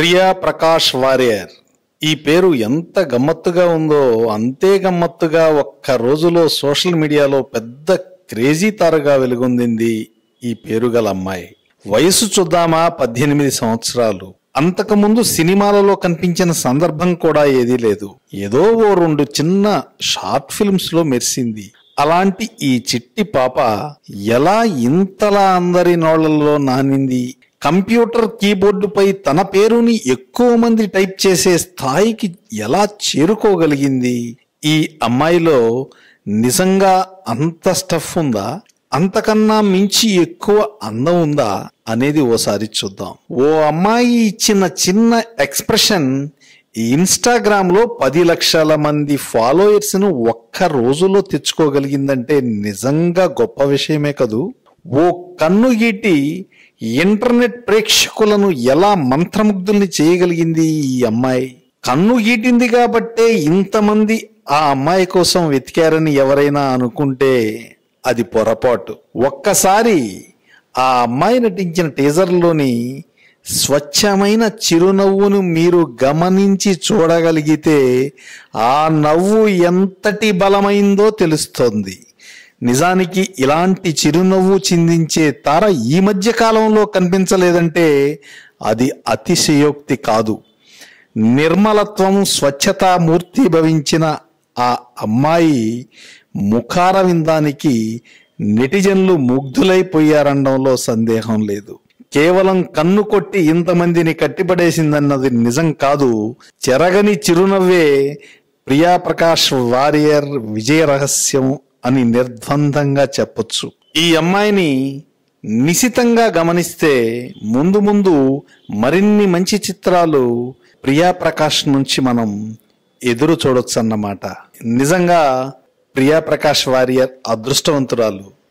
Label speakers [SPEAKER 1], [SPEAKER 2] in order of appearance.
[SPEAKER 1] Priya Prakash warrior ఈ పేరు ఎంత గమ్మత్తుగా ఉందో అంతే గమ్మత్తుగా ఒక్క రోజులో సోషల్ మీడియాలో పెద్ద క్రేజీ తారగా వెలుగొందింది ఈ పేరు గల అమ్మాయి వయసు చూద్దామా పద్దెనిమిది సంవత్సరాలు అంతకుముందు సినిమాలలో కనిపించిన సందర్భం కూడా ఏదీ లేదు ఏదో ఓ రెండు చిన్న షార్ట్ ఫిల్మ్స్ లో మెరిసింది అలాంటి ఈ చిట్టి పాప ఎలా ఇంతలా అందరి నోళ్లలో నానింది కంప్యూటర్ కీబోర్డుపై తన పేరుని ఎక్కువ మంది టైప్ చేసే స్థాయికి ఎలా చేరుకోగలిగింది ఈ అమ్మాయిలో నిజంగా అంత స్టఫ్ ఉందా అంతకన్నా మించి ఎక్కువ అందం ఉందా అనేది ఓసారి చూద్దాం ఓ అమ్మాయి ఇచ్చిన చిన్న ఎక్స్ప్రెషన్ ఇన్స్టాగ్రామ్ లో పది లక్షల మంది ఫాలోయర్స్ ను ఒక్క రోజులో తెచ్చుకోగలిగిందంటే నిజంగా గొప్ప విషయమే కదూ ఓ కన్ను గీటి ఇంటర్నెట్ ప్రేక్షకులను ఎలా మంత్రముగ్ధుల్ని చేయగలిగింది ఈ అమ్మాయి కన్ను గీటింది కాబట్టే ఇంతమంది ఆ అమ్మాయి కోసం వెతికారని ఎవరైనా అనుకుంటే అది పొరపాటు ఒక్కసారి ఆ అమ్మాయి నటించిన టీజర్లోని స్వచ్ఛమైన చిరునవ్వును మీరు గమనించి చూడగలిగితే ఆ నవ్వు ఎంతటి బలమైందో తెలుస్తోంది నిజానికి ఇలాంటి చిరునవ్వు చిందించే తార ఈ మధ్య కాలంలో కనిపించలేదంటే అది అతిశయోక్తి కాదు నిర్మలత్వం స్వచ్ఛత మూర్తి భవించిన ఆ అమ్మాయి ముఖార విందానికి నెటిజన్లు ముగ్ధులైపోయారనడంలో సందేహం లేదు కేవలం కన్ను కొట్టి ఇంతమందిని కట్టిపడేసిందన్నది నిజం కాదు చెరగని చిరునవ్వే ప్రియా ప్రకాష్ వారియర్ విజయ రహస్యం అని నిర్ద్వందంగా చెప్పొచ్చు ఈ అమ్మాయిని నిశితంగా గమనిస్తే ముందు ముందు మరిన్ని మంచి చిత్రాలు ప్రియా ప్రకాష్ నుంచి మనం ఎదురు చూడొచ్చు అన్నమాట నిజంగా ప్రియా ప్రకాష్ వారియర్ అదృష్టవంతురాలు